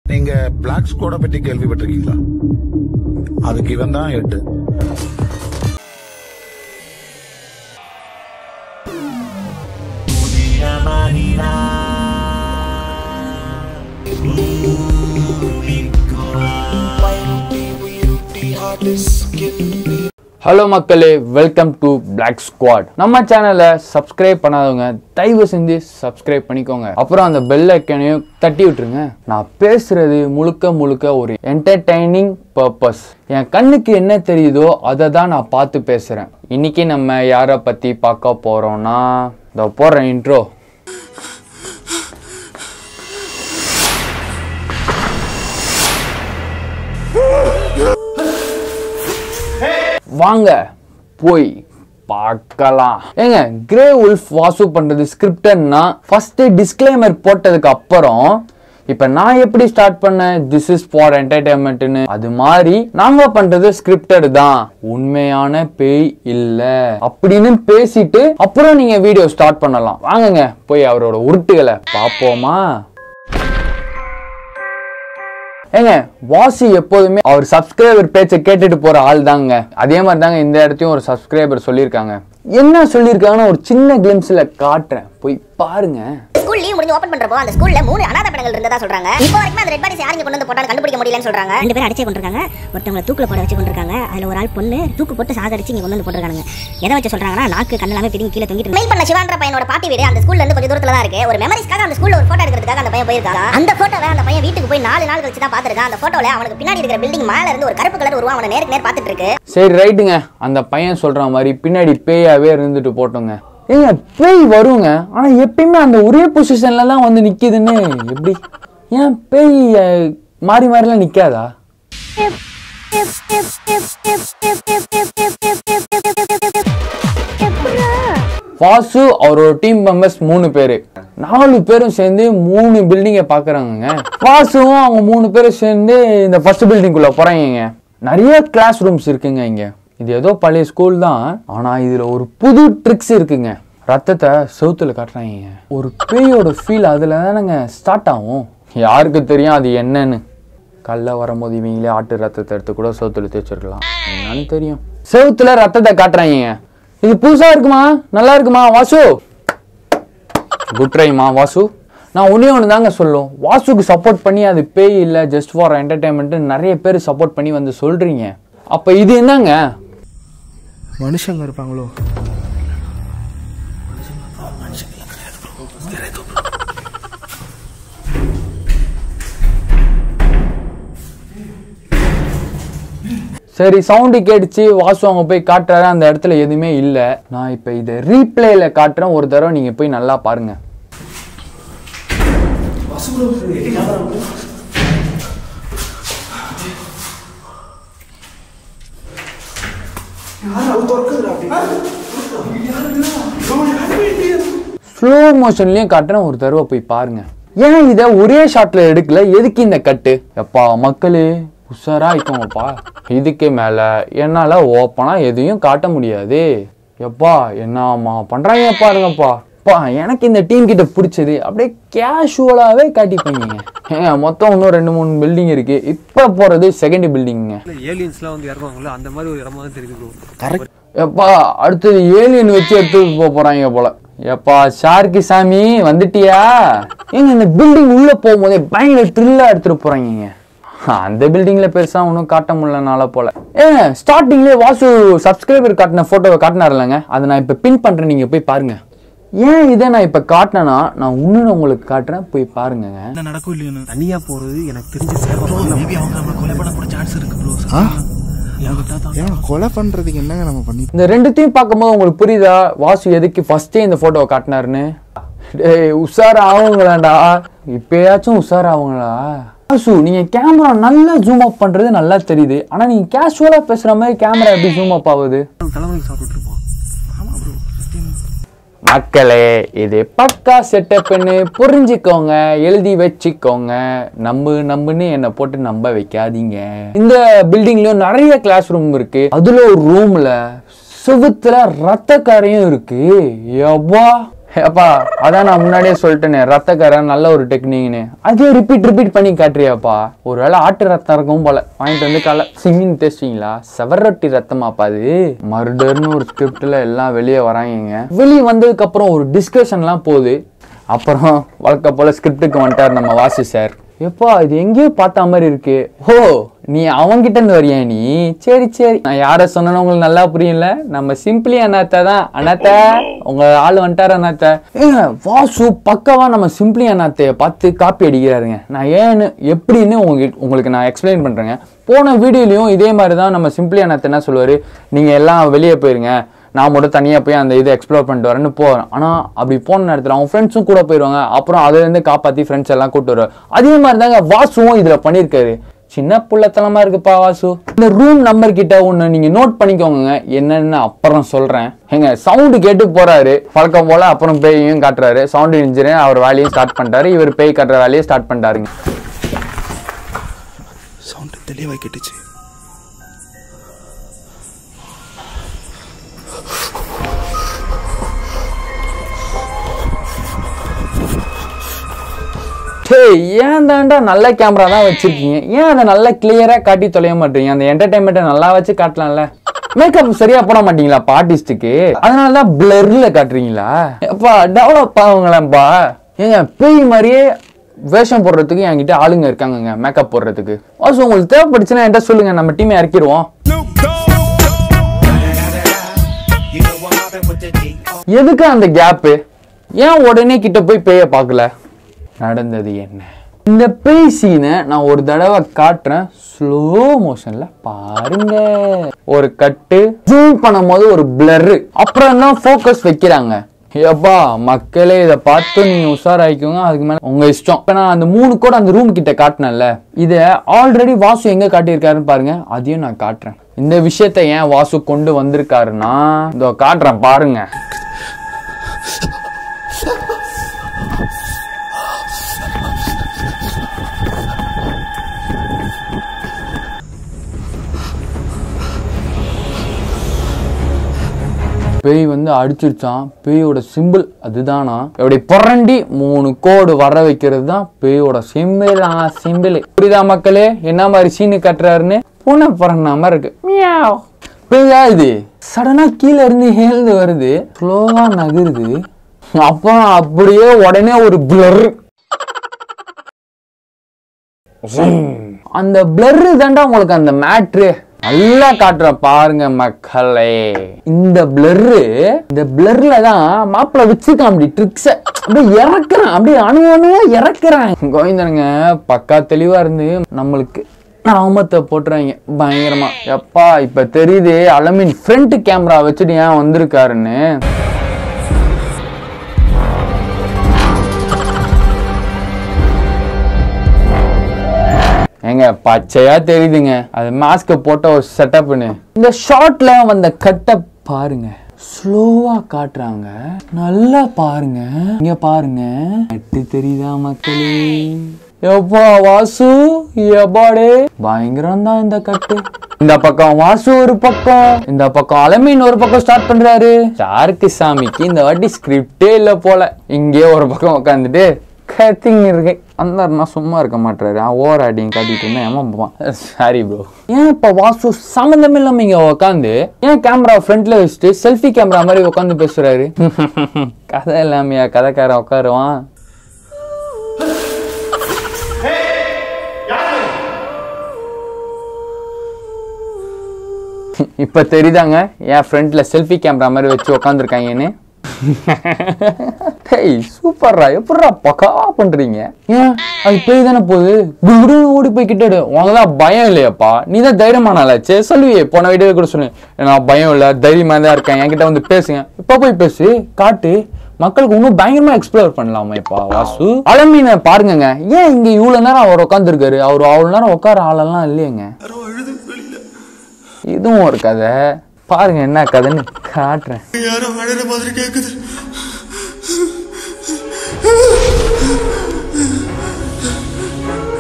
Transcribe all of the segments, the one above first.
நீங்க பிளாக் ஸ்குவாட பத்தி கேள்விப்பட்டிருக்கீங்களா அதுக்கு இவன் தான் ஹெட் ஹலோ மக்களே வெல்கம் டு Black Squad நம்ம சேனலை சப்ஸ்கிரைப் பண்ணாதவங்க தயவு செஞ்சு சப்ஸ்கிரைப் பண்ணிக்கோங்க அப்புறம் அந்த பெல் ஐக்கனையும் தட்டி விட்டுருங்க நான் பேசுறது முழுக்க முழுக்க ஒரு என்டர்டைனிங் பர்பஸ் என் கண்ணுக்கு என்ன தெரியுதோ அதை தான் நான் பார்த்து பேசுகிறேன் இன்னைக்கு நம்ம யாரை பற்றி பார்க்க போகிறோம்னா இந்த போடுறேன் இன்ட்ரோ வாங்க போய் பார்க்கலாம் ஏங்க கிரே உல்ஃப் வாசு பண்றது ஸ்கிரிப்டட்னா ஃபர்ஸ்ட் டிஸ்க்ளைமர் போட்டதுக்கு அப்புறம் இப்ப நான் எப்படி ஸ்டார்ட் பண்ணேன் திஸ் இஸ் ஃபார் என்டர்டைன்மெண்ட்னு அது மாதிரி நாங்க பண்றது ஸ்கிரிப்டட் தான் உண்மையான பேய் இல்ல அப்படின்னு பேசிட்டு அப்புறம் நீங்க வீடியோ ஸ்டார்ட் பண்ணலாம் வாங்குங்க போய் அவரோட உருட்டுகளை பார்ப்போமா ஏங்க வாசி எப்போதுமே அவர் சப்ஸ்கிரைபர் பேச்சை கேட்டுட்டு போற ஆள் தாங்க அதே மாதிரி தாங்க இந்த இடத்தையும் ஒரு சப்ஸ்கிரைபர் சொல்லியிருக்காங்க என்ன சொல்லியிருக்காங்கன்னு ஒரு சின்ன கிளிம்ஸ்ல காட்டுறேன் போய் பாருங்க ஸ்கூல் லீவ் முடிஞ்சு ஓபன் பண்றப்போ அந்த ஸ்கூல்ல மூணு அனாதை படங்கள் இருந்ததா சொல்றாங்க இப்போ வரைக்கும் அந்த ரெட் பாடிஸ் யாருங்க கொண்டு வந்து போட்டாலும் கண்டுபிடிக்க முடியலன்னு சொல்றாங்க ரெண்டு பேரும் அடிச்சே கொண்டிருக்காங்க ஒருத்தவங்களை தூக்குல போட வச்சு கொண்டிருக்காங்க அதுல ஒரு ஆள் பொண்ணு தூக்கு போட்டு சாகடிச்சு இங்க கொண்டு வந்து போட்டிருக்காங்க எதை வச்சு சொல்றாங்கன்னா நாக்கு கண்ணெல்லாமே பிடிங்கி கீழே தொங்கிட்டு மெயில் பண்ண சிவான்ற பையனோட பாட்டி வீடு அந்த ஸ்கூல்ல இருந்து கொஞ்சம் தூரத்துல தான் இருக்கு ஒரு மெமரிஸ்க்காக அந்த ஸ்கூல்ல ஒரு போட்டோ எடுக்கிறதுக்காக அந்த பையன் போயிருக்காங்க அந்த போட்டோவை அந்த பையன் வீட்டுக்கு போய் நாலு நாள் கழிச்சு தான் பாத்துருக்கான் அந்த போட்டோல அவனுக்கு பின்னாடி இருக்கிற பில்டிங் மேல இருந்து ஒரு கருப்பு கலர் உருவம் அவனை நேருக்கு நேர் பாத்துட்டு இருக்கு சரி ரைட்டுங்க அந்த பையன் சொல்ற மாதிரி பின்னாடி பேயாவே இருந்துட்டு போட்டோங்க ஏங்க பேய் வருங்க ஆனா எப்பயுமே அந்த ஒரே பொசிஷன்ல தான் வந்து நிக்குதுன்னு எப்படி ஏன் பேய் அஹ், மாறி மாறிலாம் நிக்காதா வாசு அவரோட டீம் மெம்பர்ஸ் மூணு பேரு நாலு பேரும் சேர்ந்து மூணு பில்டிங்கை பாக்குறாங்கங்க வாசுவும் அவங்க மூணு பேரும் சேர்ந்து இந்த ஃபர்ஸ்ட் பில்டிங்குள்ள போறாங்க நிறைய கிளாஸ் ரூம்ஸ் இருக்குங்க இங்க இது ஏதோ பழைய ஸ்கூல் தான் ஆனா இதுல ஒரு புது ட்ரிக்ஸ் இருக்குங்க ரத்தத்தை செவுத்துல காட்டுறாங்க ஒரு பேயோட ஃபீல் அதுல தானேங்க ஸ்டார்ட் ஆகும் யாருக்கு தெரியும் அது என்னன்னு கல்ல வரும்போது இவங்களே ஆட்டு ரத்தத்தை எடுத்து கூட செவுத்துல தேய்ச்சிருக்கலாம் என்னன்னு தெரியும் செவுத்துல ரத்தத்தை காட்டுறாங்க இது புதுசா இருக்குமா நல்லா இருக்குமா வாசு குட் ட்ரைமா வாசு நான் ஒன்றே ஒன்று தாங்க சொல்லும் வாசுக்கு சப்போர்ட் பண்ணி அது பேய் இல்லை ஜஸ்ட் ஃபார் என்டர்டைன்மெண்ட்டு நிறைய பேர் சப்போர்ட் பண்ணி வந்து சொல்கிறீங்க அப்போ இது என்னங்க மனுஷங்க இருப்பாங்களோ சரி சவுண்டு கேட்டுச்சு வாசு அவங்க போய் காட்டுறாரு அந்த இடத்துல எதுவுமே இல்லை நான் இப்போ இதை ரீப்ளேல காட்டுறேன் ஒரு தடவை நீங்கள் போய் நல்லா பாருங்க ஸ்லோ மோஷன்லயும் காட்டுறேன் ஒரு தடவை போய் பாருங்க ஏன் இதை ஒரே ஷாட்ல எடுக்கல எதுக்கு இந்த கட்டு எப்பா மக்களே உஷாரா இருக்கோங்கப்பா இதுக்கு மேல என்னால ஓப்பனா எதையும் காட்ட முடியாது எப்பா என்னம்மா பண்றாங்க பாருங்கப்பா பா எனக்கு இந்த டீம் கிட்ட பிடிச்சது அப்படியே கேஷுவலாவே காட்டிப்பீங்க ஏங்க மொத்தம் இன்னும் ரெண்டு மூணு பில்டிங் இருக்கு இப்ப போறது செகண்ட் பில்டிங்க ஏலியன்ஸ்லாம் வந்து இறங்குவாங்கல்ல அந்த மாதிரி ஒரு இடமா தான் தெரியுது ப்ரோ எப்பா அடுத்தது ஏலியன் வச்சு எடுத்து போக போறாங்க போல எப்பா ஷார்கி சாமி வந்துட்டியா ஏங்க இந்த பில்டிங் உள்ள போகும்போதே பயங்கர த்ரில்லா எடுத்துட்டு போறாங்க அந்த பில்டிங்ல பெருசா ஒன்றும் காட்ட முடியலனால போல ஏங்க ஸ்டார்டிங்லேயே வாசு சப்ஸ்கிரைபர் காட்டின போட்டோவை காட்டினார்லங்க அதை நான் இப்போ பின் பண்றேன் நீங்க போய் பாருங்க ஏன் இதை நான் இப்போ காட்டினேன்னா நான் இன்னொன்று உங்களுக்கு காட்டுறேன் போய் பாருங்கங்க என்ன நடக்கும் இல்லையானு தனியா போறது எனக்கு தெரிஞ்ச சேவை மேபி அவங்க நம்ம கொலை பண்ண கூட சான்ஸ் இருக்கு ப்ரோ ஏன் கொலை பண்றதுக்கு என்னங்க நம்ம பண்ணி இந்த ரெண்டுத்தையும் பார்க்கும்போது உங்களுக்கு புரியுதா வாசு எதுக்கு ஃபர்ஸ்டே இந்த போட்டோவை காட்டினாருன்னு டேய் உஷார் ஆகுங்களாண்டா இப்பயாச்சும் உஷார் ஆகுங்களா வாசு நீங்க கேமரா நல்லா ஜூம் அப் பண்றது நல்லா தெரியுது ஆனா நீங்க கேஷுவலா பேசுற மாதிரி கேமரா எப்படி ஜூம் அப் ஆகுது தலைமைக்கு சாப்பிட்டு இருப்போம் மக்களே இது பக்கா செட்டப்னு புரிஞ்சுக்கோங்க எழுதி வச்சுக்கோங்க நம்பு நம்புன்னு என்னை போட்டு நம்ப வைக்காதீங்க இந்த பில்டிங்லயும் நிறைய கிளாஸ் ரூம் இருக்கு அதுல ஒரு ரூம்ல செவுத்துல ரத்தக்காரையும் இருக்கு எவ்வா அப்பா அதான் நான் முன்னாடியே சொல்லிட்டேனே ரத்தக்கரை நல்ல ஒரு டெக்னிக்னு அதே ரிப்பீட் ரிப்பீட் பண்ணி காட்டுறியாப்பா ஒருவேளை ஆட்டு ரத்தம் இருக்கும் போல வாங்கிட்டு வந்து காலை சிங்கிங் டேஸ்டிங்களா செவரொட்டி ரத்தமாப்பா அது மர்டர்னு ஒரு ஸ்கிரிப்ட்ல எல்லாம் வெளியே வராங்க வெளியே வந்ததுக்கு அப்புறம் ஒரு டிஸ்கஷன்லாம் போகுது அப்புறம் வழக்க போல ஸ்கிரிப்டுக்கு வந்துட்டார் நம்ம வாசி சார் எப்பா இது எங்கேயோ பார்த்த மாதிரி இருக்கு ஓ நீ அவன்கிட்ட இருந்து வரியா நீ சரி சரி நான் யார சொன்னேன்னு உங்களுக்கு நல்லா புரியல நம்ம சிம்பிளி அண்ணாத்த தான் அண்ணாத்த உங்க ஆள் வந்துட்டாரு அண்ணாத்த ஏங்க வாசு பக்கவா நம்ம சிம்பிளி அண்ணாத்தைய பார்த்து காப்பி அடிக்கிறாருங்க நான் ஏன்னு எப்படின்னு உங்களுக்கு உங்களுக்கு நான் எக்ஸ்பிளைன் பண்றேங்க போன வீடியோலயும் இதே மாதிரி தான் நம்ம சிம்பிளி அண்ணாத்த என்ன சொல்லுவாரு நீங்க எல்லாம் வெளியே போயிருங்க நான் மட்டும் தனியாக போய் அந்த இதை எக்ஸ்ப்ளோர் பண்ணிட்டு வரேன்னு போகிறேன் ஆனால் அப்படி போன நேரத்தில் அவங்க ஃப்ரெண்ட்ஸும் கூட போயிடுவாங்க அப்புறம் அதுலேருந்து காப்பாற்றி ஃப்ரெண்ட்ஸ் எல்லாம் கூட்டு வருவார் அதே மாதிரி தாங்க வாசுவும் இதில் பண்ணியிருக்காரு சின்ன புள்ளத்தனமா இருக்குப்பா வாசு இந்த ரூம் நம்பர் கிட்ட ஒன்று நீங்கள் நோட் பண்ணிக்கோங்க என்னன்னு அப்புறம் சொல்கிறேன் எங்க சவுண்டு கேட்டு போறாரு பழக்கம் போல அப்புறம் பேயையும் காட்டுறாரு சவுண்டு இன்ஜினியர் அவர் வேலையும் ஸ்டார்ட் பண்ணிட்டாரு இவர் பேய் காட்டுற வேலையை ஸ்டார்ட் பண்ணிட்டாருங்க சவுண்டு தெளிவாக கேட்டுச்சு டேய் ஏன் தாண்டா நல்ல கேமரா தான் வச்சிருக்கீங்க ஏன் அதை நல்லா கிளியரா காட்டி தொலைய மாட்டீங்க அந்த என்டர்டைன்மெண்ட்டை நல்லா வச்சு காட்டலாம்ல மேக்கப் சரியா போட மாட்டீங்களா ஆர்டிஸ்டுக்கு அதனால தான் பிளர்ல காட்டுறீங்களா அப்பா டெவலப் ஆகுங்களேப்பா ஏங்க பேய் மாதிரியே வேஷம் போடுறதுக்கு என்கிட்ட ஆளுங்க இருக்காங்கங்க மேக்கப் போடுறதுக்கு வாசு உங்களுக்கு தேவைப்படுச்சுன்னா என்கிட்ட சொல்லுங்க நம்ம டீமை இறக்கிடுவோம் எதுக்கு அந்த கேப்பு ஏன் உடனே கிட்ட போய் பேய பார்க்கல நடந்தது என்ன இந்த பேய் சீனை நான் ஒரு தடவை காட்டுறேன் ஸ்லோ மோஷன்ல பாருங்க ஒரு கட்டு ஜூம் பண்ணும்போது ஒரு பிளர் அப்புறம் தான் ஃபோக்கஸ் வைக்கிறாங்க எப்பா மக்களே இதை பார்த்து நீங்க உஷாராயிக்கோங்க அதுக்கு மேல உங்க இஷ்டம் இப்ப நான் அந்த மூணு கூட அந்த ரூம் கிட்ட காட்டினேன்ல இதை ஆல்ரெடி வாசு எங்க காட்டியிருக்காருன்னு பாருங்க அதையும் நான் காட்டுறேன் இந்த விஷயத்தை ஏன் வாசு கொண்டு வந்திருக்காருன்னா இதோ காட்டுறேன் பாருங்க பேய் வந்து அடிச்சிருச்சான் பேயோட சிம்பிள் அதுதானா இப்படி புரண்டி மூணு கோடு வர வைக்கிறது தான் பேயோட சிம்பிள் ஆ சிம்பிள் புரியுதா மக்களே என்ன மாதிரி சீனு கட்டுறாருன்னு பூனை புறண்ண மாதிரி இருக்கு மியாவ். பேயா இது சடனா கீழே இருந்து எழுந்து வருது ஸ்லோவா நகருது அப்புறம் அப்படியே உடனே ஒரு பிளர் அந்த பிளர் தாண்டா உங்களுக்கு அந்த மேட்ரு நல்லா காட்டுற பாருங்க மக்களே இந்த பிளர்ரு இந்த பிளர்ல தான் மாப்பிள்ள வச்சிருக்கான் அப்படி ட்ரிக்ஸ அப்படியே இறக்குறான் அப்படியே அணு அணுவா இறக்குறான் கோவிந்தனுங்க பக்கா தெளிவா இருந்து நம்மளுக்கு நாமத்தை போட்டுறாங்க பயங்கரமா எப்பா இப்ப தெரியுது அலமின் ஃப்ரண்ட் கேமரா வச்சுட்டு ஏன் வந்திருக்காருன்னு ஏங்க பச்சையா தெரியுதுங்க அது மாஸ்க போட்ட ஒரு செட்டப்னு இந்த ஷார்ட்ல வந்த கட்டை பாருங்க ஸ்லோவா காட்டுறாங்க நல்லா பாருங்க இங்க பாருங்க கட்டு தெரியுதா மக்களே எப்பா வாசு எப்பாடே பயங்கரம் தான் இந்த கட்டு இந்த பக்கம் வாசு ஒரு பக்கம் இந்த பக்கம் அலமீன் ஒரு பக்கம் ஸ்டார்ட் பண்றாரு சாருக்கு சாமிக்கு இந்த வாட்டி ஸ்கிரிப்டே இல்ல போல இங்கே ஒரு பக்கம் உட்காந்துட்டு கத்திங் இருக்கு அந்த நான் சும்மா இருக்க மாட்டாரு ஓவர் ஆடிங் காட்டிட்டு இருந்தேன் ஏமா போவான் சாரி ப்ரோ ஏன் இப்போ வாசு சம்மந்தம் இல்லாம இங்க உட்காந்து ஏன் கேமரா ஃப்ரண்ட்ல வச்சுட்டு செல்ஃபி கேமரா மாதிரி உட்காந்து பேசுறாரு கதை இல்லாமையா கதைக்காரன் உட்காருவான் இப்ப தெரியுதாங்க என் ஃப்ரண்ட்ல செல்ஃபி கேமரா மாதிரி வச்சு உட்காந்துருக்காங்கன்னு டேய் சூப்பர்ரா எப்படிடா பக்காவா பண்றீங்க ஏன் அது பேய் தானே போகுது குடு ஓடி போய் கிட்ட உனக்குதான் பயம் இல்லையாப்பா நீ தான் தைரியமானாலாச்சே சொல்லுவியே போன வீடியோ கூட சொன்னேன் நான் பயம் இல்லை தைரியமா தான் இருக்கேன் என்கிட்ட வந்து பேசுங்க இப்ப போய் பேசு காட்டு மக்களுக்கு இன்னும் பயங்கரமா எக்ஸ்ப்ளோர் பண்ணலாமேப்பா வாசு அலமீனை பாருங்கங்க ஏன் இங்க இவ்வளவு நேரம் அவர் உட்காந்துருக்காரு அவர் அவ்வளவு நேரம் உட்கார ஆளெல்லாம் இல்லையேங்க இதுவும் ஒரு கதை பாருங்க என்ன கதைன்னு காட்டுறேன் யாரோ அழற மாதிரி கேக்குது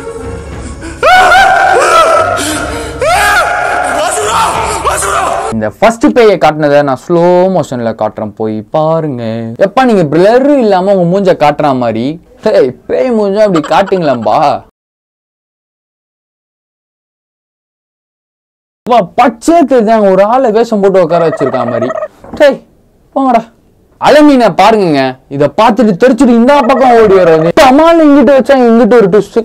இந்த ஃபர்ஸ்ட் பேயை காட்டினதை நான் ஸ்லோ மோஷன்ல காட்டுறேன் போய் பாருங்க எப்பா நீங்க பிளர் இல்லாம உங்க மூஞ்ச காட்டுற மாதிரி டேய் பேய் மூஞ்ச அப்படி காட்டுங்களேம்பா வா பச்சை தெரியுதான் ஒரு ஆளை வேஷம் போட்டு உட்கார வச்சிருக்கா மாதிரி டேய் போங்கடா அலமீனை பாருங்க இத பார்த்துட்டு தெரிச்சுட்டு இந்த பக்கம் ஓடி வர்றது அம்மாள் இங்கிட்டு வச்சா இங்கிட்டு ஒரு ட்விஸ்ட்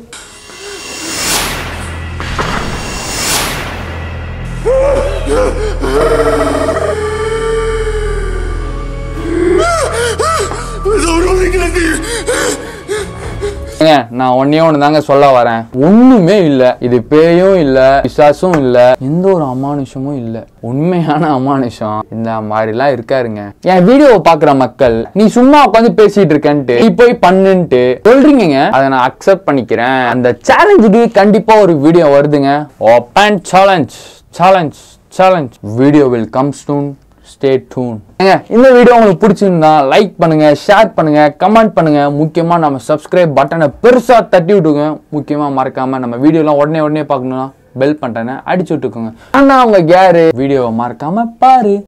ஏங்க, நான் ஒன்னே ஒன்று தாங்க சொல்ல வரேன் ஒண்ணுமே இல்ல இது பேயும் இல்ல பிசாசும் இல்ல எந்த ஒரு அமானுஷமும் இல்ல உண்மையான அமானுஷம் இந்த மாதிரிலாம் இருக்காருங்க என் வீடியோவை பாக்குற மக்கள் நீ சும்மா உட்காந்து பேசிட்டு இருக்கேன்ட்டு நீ போய் பண்ணுன்ட்டு சொல்றீங்க அதை நான் அக்செப்ட் பண்ணிக்கிறேன் அந்த சேலஞ்சுக்கு கண்டிப்பா ஒரு வீடியோ வருதுங்க open challenge challenge challenge video will come soon stay tuned ஏங்க இந்த வீடியோ உங்களுக்கு பிடிச்சிருந்தா லைக் பண்ணுங்க ஷேர் பண்ணுங்க கமெண்ட் பண்ணுங்க முக்கியமா நம்ம சப்ஸ்கிரைப் பட்டனை பெருசா தட்டி விட்டுங்க முக்கியமா மறக்காம நம்ம வீடியோலாம் உடனே உடனே பார்க்கணும்னா பெல் பட்டனை அடிச்சு விட்டுக்கோங்க ஆனா அவங்க கேரு வீடியோவை மறக்காம பாரு